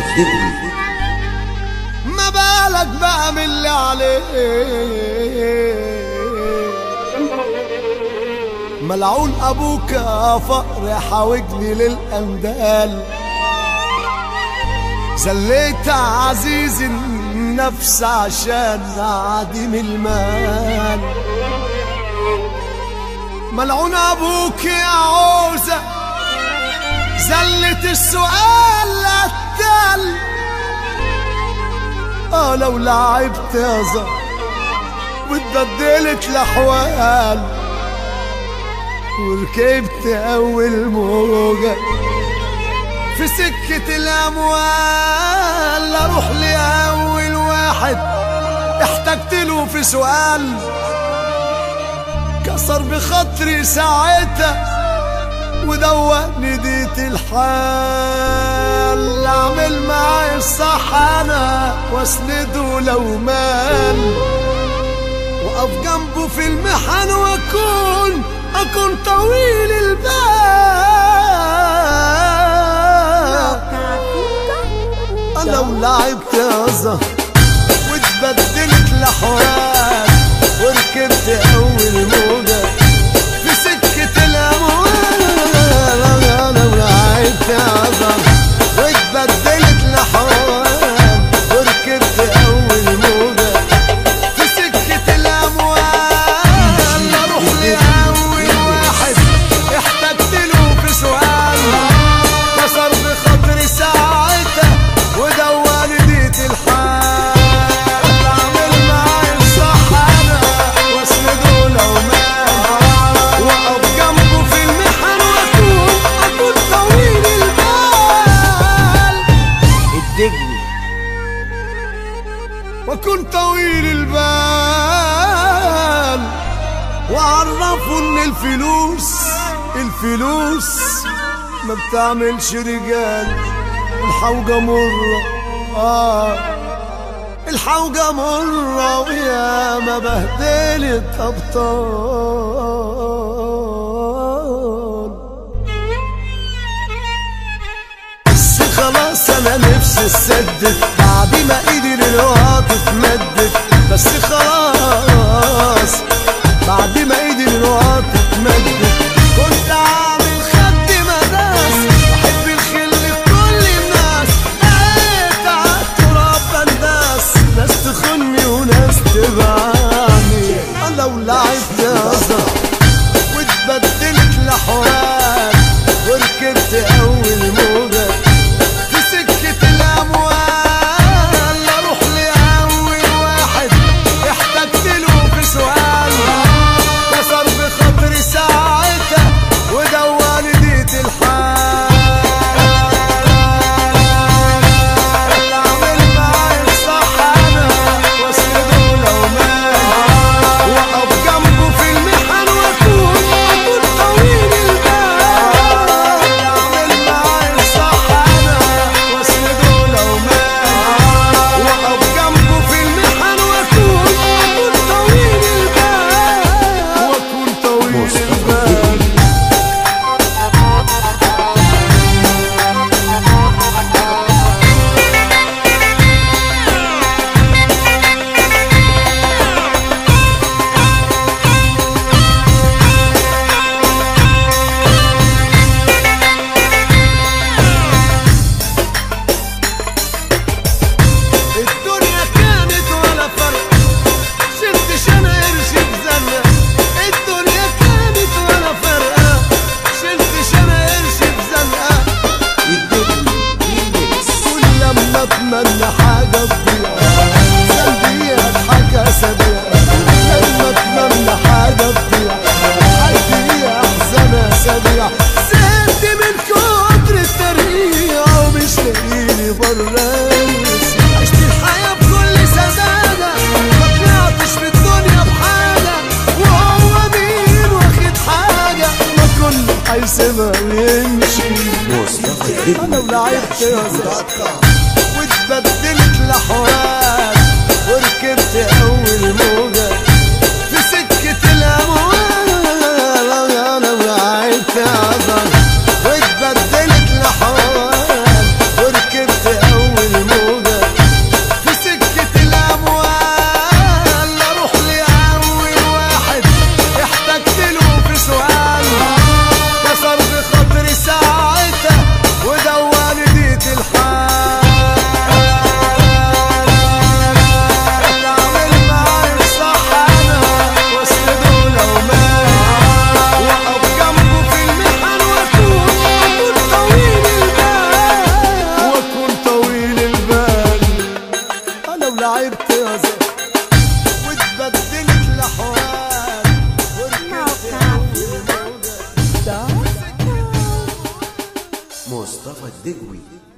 صدقني ما بالك بقى من اللي عليه ملعون ابوك يا فقر حاوجني للاندال زليت عزيز النفس عشان عديم المال ملعون ابوك يا عوزة زلت السؤال التل اه لو لعبت يا زهر واتبدلت الاحوال وركبت اول موجة في سكة الاموال اروح لاول واحد احتجت له في سؤال كسر بخاطري ساعتها ودوقني ديت الحال اعمل معي الصح انا واسنده لو مال واقف جنبه في المحن واكون اكون طويل البال انا ولعبت يا زهر واتبدلت الاحوال وركبت اول موجه في سكه الاموال انا ولعبت يا زهر واتبدلت الاحوال وركبت اول موجه في سكه الاموال اروح لاول واحد احتجت له في سؤال كسر بخاطري ساعتها ودواني ديت الحال اعمل معي الصح انا واسنده لو مال واقف جنبه في المحن واكون اكون طويل البال صدقني واكون طويل البال وعرفوا ان الفلوس الفلوس ما بتعملش رجال الحوجة مرة آه الحوجة مرة ويا ما بهدلت أبطال بس خلاص انا نفسي اسدد بعد ما ايدي للوقت اتمدت بس خلاص بعد ما ايدي للوقت اتمدت كنت عامل خد مداس بحب الخل في كل الناس لقيت عالتراب بنداس ناس تخني وناس تبعني انا ولعبت يا زهر واتبدلت الاحوال وركبت اول موجه في سكة الأموال أروح لأول واحد احتجت له في سؤال كسر بخاطري ساعتها ودواني ديت الحال أعمل معي الصح أنا واسنده لو مال وأقف جنبه في المحن وأكون أكون طويل البال أعمل معي الصح أنا واسنده لو مال وأقف جنبه في المحن وأكون أكون طويل البال وأكون طويل البال الدنيا كانت ولا فرق شلت شنا قرش بزنة الدنيا كانت ولا فرقة شلت شنا قرش بزنقة صدقني كل لما اتمنى حاجة تضيع قلبي يضحك اسابيع لما اتمنى حاجة تضيع قلبي احزن اسابيع زهقت من كتر الترقيع ومش لاقيني بره عشت الحياة بكل سذاجة ما طلعتش في الدنيا بحاجة وهو مين واخد حاجة ما كل هيسيبها ويمشي مصطفى انا الدبلي ولعبت يا زهر واتبدلت الاحوال وركبت اول موجه في سكه الاموال انا ولعبت يا زهر واتبدلت الاحوال وركبت اول بايظة واتبدلت لحوار وركبت أول موجة مصطفى الدجوي